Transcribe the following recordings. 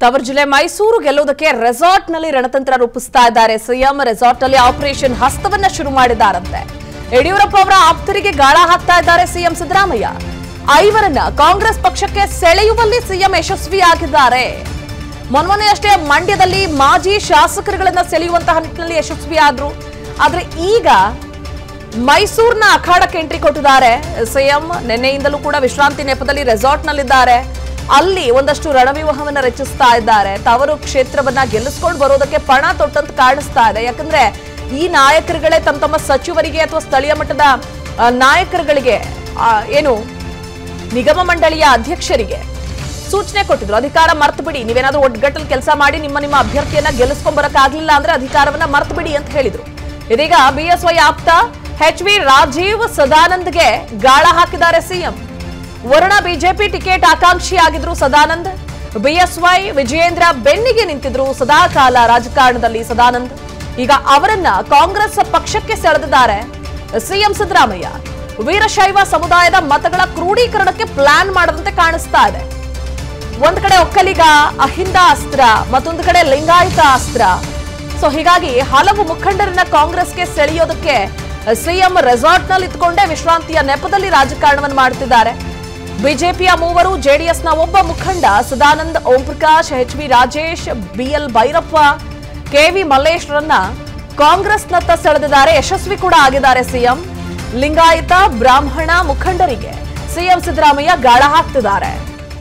ತವರು ಜಿಲ್ಲೆ ಮೈಸೂರು ಗೆಲ್ಲುವುದಕ್ಕೆ ರೆಸಾರ್ಟ್ನಲ್ಲಿ ರಣತಂತ್ರ ರೂಪಿಸ್ತಾ ಇದ್ದಾರೆ ಸಿಎಂ ರೆಸಾರ್ಟ್ನಲ್ಲಿ ಆಪರೇಷನ್ ಹಸ್ತವನ್ನ ಶುರು ಮಾಡಿದ್ದಾರಂತೆ ಯಡಿಯೂರಪ್ಪ ಅವರ ಆಪ್ತರಿಗೆ ಗಾಳ ಹಾಕ್ತಾ ಇದ್ದಾರೆ ಸಿಎಂ ಸಿದ್ದರಾಮಯ್ಯ ಐವರನ್ನ ಕಾಂಗ್ರೆಸ್ ಪಕ್ಷಕ್ಕೆ ಸೆಳೆಯುವಲ್ಲಿ ಸಿಎಂ ಯಶಸ್ವಿಯಾಗಿದ್ದಾರೆ ಮೊನ್ಮೊನ್ನೆಯಷ್ಟೇ ಮಂಡ್ಯದಲ್ಲಿ ಮಾಜಿ ಶಾಸಕರುಗಳನ್ನ ಸೆಳೆಯುವಂತಹ ನಿಟ್ಟಿನಲ್ಲಿ ಯಶಸ್ವಿಯಾದ್ರು ಆದ್ರೆ ಈಗ ಮೈಸೂರಿನ ಅಖಾಡಕ್ಕೆ ಎಂಟ್ರಿ ಕೊಟ್ಟಿದ್ದಾರೆ ಸಿಎಂ ನಿನ್ನೆಯಿಂದಲೂ ಕೂಡ ವಿಶ್ರಾಂತಿ ನೆಪದಲ್ಲಿ ರೆಸಾರ್ಟ್ನಲ್ಲಿದ್ದಾರೆ ಅಲ್ಲಿ ಒಂದಷ್ಟು ರಣವ್ಯೂಹವನ್ನ ರಚಿಸ್ತಾ ಇದ್ದಾರೆ ತವರು ಕ್ಷೇತ್ರವನ್ನ ಗೆಲ್ಲಿಸ್ಕೊಂಡು ಬರೋದಕ್ಕೆ ಪಣ ತೊಟ್ಟಂತ ಕಾಣಿಸ್ತಾ ಇದೆ ಯಾಕಂದ್ರೆ ಈ ನಾಯಕರುಗಳೇ ತಮ್ಮ ತಮ್ಮ ಸಚಿವರಿಗೆ ಅಥವಾ ಸ್ಥಳೀಯ ಮಟ್ಟದ ಆ, ನಾಯಕರುಗಳಿಗೆ ಆ, ಏನು ನಿಗಮ ಮಂಡಳಿಯ ಅಧ್ಯಕ್ಷರಿಗೆ ಸೂಚನೆ ಕೊಟ್ಟಿದ್ರು ಅಧಿಕಾರ ಮರ್ತು ಬಿಡಿ ನೀವೇನಾದ್ರೂ ಒಗ್ಗಟ್ಟಲ್ಲಿ ಕೆಲಸ ಮಾಡಿ ನಿಮ್ಮ ನಿಮ್ಮ ಅಭ್ಯರ್ಥಿಯನ್ನ ಗೆಲ್ಲಿಸ್ಕೊಂಡ್ ಬರಕ್ಕಾಗ್ಲಿಲ್ಲ ಅಂದ್ರೆ ಅಧಿಕಾರವನ್ನ ಮರ್ತು ಬಿಡಿ ಅಂತ ಹೇಳಿದ್ರು ಇದೀಗ ಬಿಎಸ್ವೈ ಆಪ್ತ ಎಚ್ ವಿ ರಾಜೀವ್ ಸದಾನಂದ್ಗೆ ಗಾಳ ಹಾಕಿದ್ದಾರೆ ಸಿಎಂ ವರುಣ ಬಿಜೆಪಿ ಟಿಕೆಟ್ ಆಕಾಂಕ್ಷಿಯಾಗಿದ್ರು ಸದಾನಂದ್ ಬಿಎಸ್ವೈ ವಿಜಯೇಂದ್ರ ಬೆನ್ನಿಗೆ ನಿಂತಿದ್ರು ಸದಾಕಾಲ ರಾಜಕಾರಣದಲ್ಲಿ ಸದಾನಂದ್ ಈಗ ಅವರನ್ನ ಕಾಂಗ್ರೆಸ್ ಪಕ್ಷಕ್ಕೆ ಸೆಳೆದಿದ್ದಾರೆ ಸಿಎಂ ಸಿದ್ದರಾಮಯ್ಯ ವೀರಶೈವ ಸಮುದಾಯದ ಮತಗಳ ಕ್ರೋಢೀಕರಣಕ್ಕೆ ಪ್ಲಾನ್ ಮಾಡದಂತೆ ಕಾಣಿಸ್ತಾ ಇದೆ ಒಂದ್ ಕಡೆ ಒಕ್ಕಲಿಗ ಅಹಿಂದ ಅಸ್ತ್ರ ಮತ್ತೊಂದು ಕಡೆ ಲಿಂಗಾಯತ ಅಸ್ತ್ರ ಸೊ ಹೀಗಾಗಿ ಹಲವು ಮುಖಂಡರನ್ನ ಕಾಂಗ್ರೆಸ್ಗೆ ಸೆಳೆಯೋದಕ್ಕೆ ಸಿಎಂ ರೆಸಾರ್ಟ್ನಲ್ಲಿ ಇದ್ಕೊಂಡೇ ವಿಶ್ರಾಂತಿಯ ನೆಪದಲ್ಲಿ ರಾಜಕಾರಣವನ್ನು ಮಾಡುತ್ತಿದ್ದಾರೆ ಬಿಜೆಪಿಯ ಮೂವರು ಜೆಡಿಎಸ್ನ ಒಬ್ಬ ಮುಖಂಡ Sadanand Om Prakash H V Rajesh BL Bhyrappa KV ಮಲ್ಲೇಶ್ವರನ್ನ ಕಾಂಗ್ರೆಸ್ನತ್ತ ಸೆಳೆದಿದ್ದಾರೆ ಯಶಸ್ವಿ ಕೂಡ ಆಗಿದ್ದಾರೆ ಸಿಎಂ ಲಿಂಗಾಯತ ಬ್ರಾಹ್ಮಣ ಮುಖಂಡರಿಗೆ ಸಿಎಂ ಸಿದ್ದರಾಮಯ್ಯ ಗಾಳ ಹಾಕ್ತಿದ್ದಾರೆ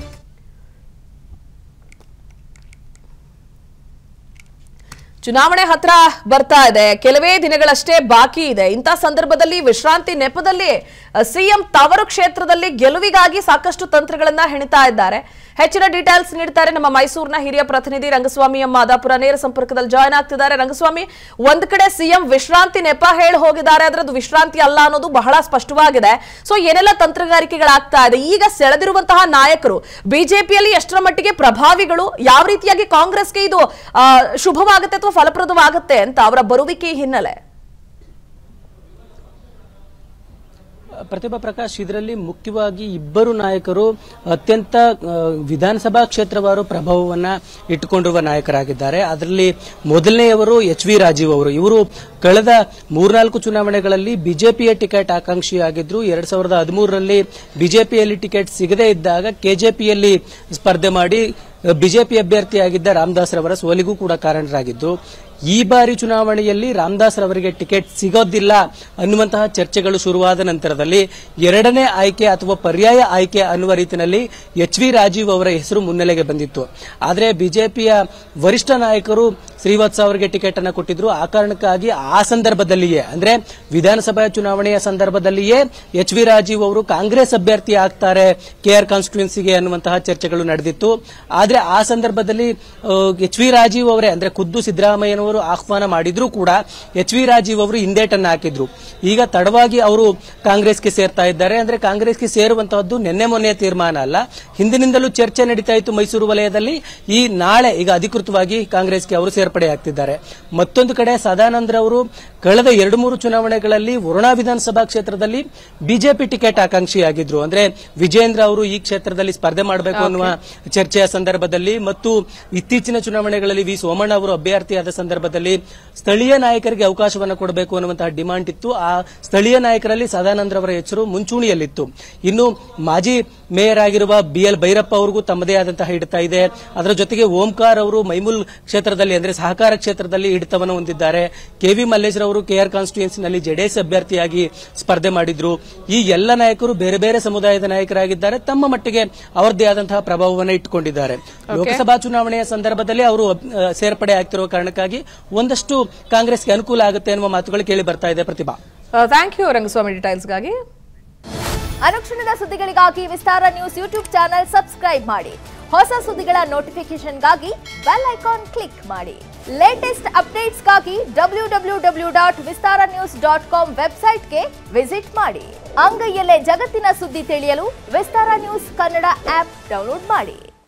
ಚುನಾವಣೆ ಹತ್ರ ಬರ್ತಾ ಇದೆ ಕೆಲವೇ ದಿನಗಳಷ್ಟೇ ಬಾಕಿ ಇದೆ ಇಂಥ ಸಂದರ್ಭದಲ್ಲಿ ವಿಶ್ರಾಂತಿ ನೆಪದಲ್ಲಿ ಸಿಎಂ ತವರು ಕ್ಷೇತ್ರದಲ್ಲಿ ಗೆಲುವಿಗಾಗಿ ಸಾಕಷ್ಟು ತಂತ್ರಗಳನ್ನ ಹೆಣಿತಾ ಇದ್ದಾರೆ ಹೆಚ್ಚಿನ ಡೀಟೇಲ್ಸ್ ನೀಡ್ತಾರೆ ನಮ್ಮ ಮೈಸೂರಿನ ಹಿರಿಯ ಪ್ರತಿನಿಧಿ ರಂಗಸ್ವಾಮಿ ಎಂ ಮಾದಾಪುರ ನೇರ ಸಂಪರ್ಕದಲ್ಲಿ ಜಾಯ್ನ್ ಆಗ್ತಿದ್ದಾರೆ ರಂಗಸ್ವಾಮಿ ಒಂದ್ ಕಡೆ ಸಿಎಂ ವಿಶ್ರಾಂತಿ ನೆಪ ಹೇಳಿ ಹೋಗಿದ್ದಾರೆ ಆದ್ರೆ ಅದು ವಿಶ್ರಾಂತಿ ಅಲ್ಲ ಅನ್ನೋದು ಬಹಳ ಸ್ಪಷ್ಟವಾಗಿದೆ ಸೊ ಏನೆಲ್ಲ ತಂತ್ರಗಾರಿಕೆಗಳಾಗ್ತಾ ಇದೆ ಈಗ ಸೆಳೆದಿರುವಂತಹ ನಾಯಕರು ಬಿಜೆಪಿಯಲ್ಲಿ ಎಷ್ಟರ ಮಟ್ಟಿಗೆ ಪ್ರಭಾವಿಗಳು ಯಾವ ರೀತಿಯಾಗಿ ಕಾಂಗ್ರೆಸ್ಗೆ ಇದು ಆ, ಶುಭವಾಗುತ್ತೆ ಅಥವಾ ಫಲಪ್ರದವಾಗುತ್ತೆ ಅಂತ ಅವರ ಬರುವಿಕೆ ಹಿನ್ನೆಲೆ ಪ್ರತಿಭಾ ಪ್ರಕಾಶ್ ಇದರಲ್ಲಿ ಮುಖ್ಯವಾಗಿ ಇಬ್ಬರು ನಾಯಕರು ಅತ್ಯಂತ ಆ, ವಿಧಾನಸಭಾ ಕ್ಷೇತ್ರವಾರು ಪ್ರಭಾವವನ್ನ ಇಟ್ಟುಕೊಂಡಿರುವ ನಾಯಕರಾಗಿದ್ದಾರೆ ಅದರಲ್ಲಿ ಮೊದಲನೆಯವರು ಎಚ್ ವಿ ರಾಜೀವ್ ಅವರು ಇವರು ಕಳೆದ ಮೂರ್ನಾಲ್ಕು ಚುನಾವಣೆಗಳಲ್ಲಿ ಬಿಜೆಪಿಯ ಟಿಕೆಟ್ ಆಕಾಂಕ್ಷಿಯಾಗಿದ್ರು ಎರಡ್ ಸಾವಿರದ ಹದಿಮೂರರಲ್ಲಿ ಬಿಜೆಪಿಯಲ್ಲಿ ಟಿಕೆಟ್ ಸಿಗದೇ ಇದ್ದಾಗ ಕೆಜೆಪಿಯಲ್ಲಿ ಸ್ಪರ್ಧೆ ಮಾಡಿ ಬಿಜೆಪಿ ಅಭ್ಯರ್ಥಿಯಾಗಿದ್ದ ರಾಮದಾಸ್ ರವರ ಸೋಲಿಗೂ ಕೂಡ ಕಾರಣರಾಗಿದ್ರು ಈ ಬಾರಿ ಚುನಾವಣೆಯಲ್ಲಿ ರಾಮದಾಸ್ ರವರಿಗೆ ಟಿಕೆಟ್ ಸಿಗೋದಿಲ್ಲ ಅನ್ನುವಂತಹ ಚರ್ಚೆಗಳು ಶುರುವಾದ ನಂತರದಲ್ಲಿ ಎರಡನೇ ಆಯ್ಕೆ ಅಥವಾ ಪರ್ಯಾಯ ಆಯ್ಕೆ ಅನ್ನುವ ರೀತಿಯಲ್ಲಿ ಎಚ್ ವಿ ರಾಜೀವ್ ಅವರ ಹೆಸರು ಮುನ್ನೆಲೆಗೆ ಬಂದಿತ್ತು ಆದರೆ ಬಿಜೆಪಿಯ ವರಿಷ್ಠ ನಾಯಕರು ಶ್ರೀವತ್ಸ ಅವರಿಗೆ ಟಿಕೆಟ್ ಅನ್ನು ಕೊಟ್ಟಿದ್ರು ಆ ಕಾರಣಕ್ಕಾಗಿ ಆ ಸಂದರ್ಭದಲ್ಲಿಯೇ ಅಂದ್ರೆ ವಿಧಾನಸಭಾ ಚುನಾವಣೆಯ ಸಂದರ್ಭದಲ್ಲಿಯೇ ಎಚ್ ವಿ ರಾಜೀವ್ ಅವರು ಕಾಂಗ್ರೆಸ್ ಅಭ್ಯರ್ಥಿ ಆಗ್ತಾರೆ ಕೆಆರ್ ಕಾನ್ಸ್ಟಿಟ್ಯೂನ್ಸಿಗೆ ಅನ್ನುವಂತಹ ಚರ್ಚೆಗಳು ನಡೆದಿತ್ತು ಆದ್ರೆ ಆ ಸಂದರ್ಭದಲ್ಲಿ ಎಚ್ ವಿ ರಾಜೀವ್ ಅವರೇ ಅಂದ್ರೆ ಖುದ್ದು ಸಿದ್ದರಾಮಯ್ಯನವರು ಆಹ್ವಾನ ಮಾಡಿದ್ರು ಕೂಡ ಎಚ್ ವಿ ರಾಜೀವ್ ಅವರು ಹಿಂದೇಟನ್ನು ಹಾಕಿದ್ರು ಈಗ ತಡವಾಗಿ ಅವರು ಕಾಂಗ್ರೆಸ್ಗೆ ಸೇರ್ತಾ ಇದ್ದಾರೆ ಅಂದ್ರೆ ಕಾಂಗ್ರೆಸ್ಗೆ ಸೇರುವಂತಹದ್ದು ನಿನ್ನೆ ಮೊನ್ನೆಯ ತೀರ್ಮಾನ ಅಲ್ಲ ಹಿಂದಿನಿಂದಲೂ ಚರ್ಚೆ ನಡೀತಾ ಇತ್ತು ಮೈಸೂರು ವಲಯದಲ್ಲಿ ಈ ನಾಳೆ ಈಗ ಅಧಿಕೃತವಾಗಿ ಕಾಂಗ್ರೆಸ್ಗೆ ಅವರು ಸೇರ್ಪಡೆ ಆಗ್ತಿದ್ದಾರೆ ಮತ್ತೊಂದು ಕಡೆ ಸದಾನಂದ್ರ ಅವರು ಕಳೆದ ಎರಡು ಮೂರು ಚುನಾವಣೆಗಳಲ್ಲಿ ವರುಣಾ ವಿಧಾನಸಭಾ ಕ್ಷೇತ್ರದಲ್ಲಿ ಬಿಜೆಪಿ ಟಿಕೆಟ್ ಆಕಾಂಕ್ಷಿಯಾಗಿದ್ರು ಅಂದ್ರೆ ವಿಜೇಂದ್ರ ಅವರು ಈ ಕ್ಷೇತ್ರದಲ್ಲಿ ಸ್ಪರ್ಧೆ ಮಾಡಬೇಕು ಅನ್ನುವ ಚರ್ಚೆಯ ಸಂದರ್ಭದಲ್ಲಿ ಮತ್ತು ಇತ್ತೀಚಿನ ಚುನಾವಣೆಗಳಲ್ಲಿ ವಿ ಸೋಮಣ್ಣ ಅವರು ಅಭ್ಯರ್ಥಿಯಾದ ಸಂದರ್ಭದಲ್ಲಿ ಸ್ಥಳೀಯ ನಾಯಕರಿಗೆ ಅವಕಾಶವನ್ನು ಕೊಡಬೇಕು ಅನ್ನುವಂತಹ ಡಿಮಾಂಡ್ ಇತ್ತು ಆ ಸ್ಥಳೀಯ ನಾಯಕರಲ್ಲಿ ಸದಾನಂದ್ರ ಅವರ ಹೆಸರು ಮುಂಚೂಣಿಯಲ್ಲಿತ್ತು ಇನ್ನು ಮಾಜಿ ಮೇಯರ್ ಆಗಿರುವ ಬಿ ಎಲ್ ಭೈರಪ್ಪ ಅವರಿಗೂ ತಮ್ಮದೇ ಆದಂತಹ ಹಿಡಿತ ಇದೆ ಅದರ ಜೊತೆಗೆ ಓಂಕಾರ್ ಅವರು ಮೈಮೂಲ್ ಕ್ಷೇತ್ರದಲ್ಲಿ ಅಂದ್ರೆ ಸಹಕಾರ ಕ್ಷೇತ್ರದಲ್ಲಿ ಹಿಡಿತವನ್ನು ಹೊಂದಿದ್ದಾರೆ ಕೆವಿ ಮಲ್ಲೇಶ್ವರ ಅವರು ಕೆಆರ್ ಕಾನ್ಸ್ಟಿಟ್ಯೂನ್ಸಿನಲ್ಲಿ ಜೆಡಿಎಸ್ ಅಭ್ಯರ್ಥಿಯಾಗಿ ಸ್ಪರ್ಧೆ ಮಾಡಿದ್ರು ಈ ಎಲ್ಲ ನಾಯಕರು ಬೇರೆ ಬೇರೆ ಸಮುದಾಯದ ನಾಯಕರಾಗಿದ್ದಾರೆ ತಮ್ಮ ಮಟ್ಟಿಗೆ ಅವರದೇ ಆದಂತಹ ಪ್ರಭಾವವನ್ನು ಇಟ್ಟುಕೊಂಡಿದ್ದಾರೆ ಲೋಕಸಭಾ ಚುನಾವಣೆಯ ಸಂದರ್ಭದಲ್ಲಿ ಅವರು ಅಹ್, ಸೇರ್ಪಡೆ ಆಗ್ತಿರುವ ಕಾರಣಕ್ಕಾಗಿ ಒಂದಷ್ಟು ಕಾಂಗ್ರೆಸ್ಗೆ ಅನುಕೂಲ ಆಗುತ್ತೆ ಅನ್ನುವ ಮಾತುಗಳು ಕೇಳಿ ಬರ್ತಾ ಇದೆ ಪ್ರತಿಭಾ ಥ್ಯಾಂಕ್ ಯು ರಂಗಸ್ವಾಮಿ ಡೀಟೇಲ್ಸ್ಗಾಗಿ ಅನುಕ್ಷಣದ ಸುದ್ದಿಗಳಿಗಾಗಿ Vistara news YouTube channel subscribe ಮಾಡಿ ಹೊಸ ಸುದ್ದಿಗಳ ನೋಟಿಫಿಕೇಶನ್ಗಾಗಿ ಬೆಲ್ ಐಕಾನ್ ಕ್ಲಿಕ್ ಮಾಡಿ ಲೇಟೆಸ್ಟ್ ಅಪ್ಡೇಟ್ಸ್ಗಾಗಿ W W W dot Vistara news dot com ವೆಬ್ಸೈಟ್ಗೆ ವಿಸಿಟ್ ಮಾಡಿ ಅಂಗೈಯಲ್ಲೇ ಜಗತ್ತಿನ ಸುದ್ದಿ ತಿಳಿಯಲು Vistara news Kannada app download ಮಾಡಿ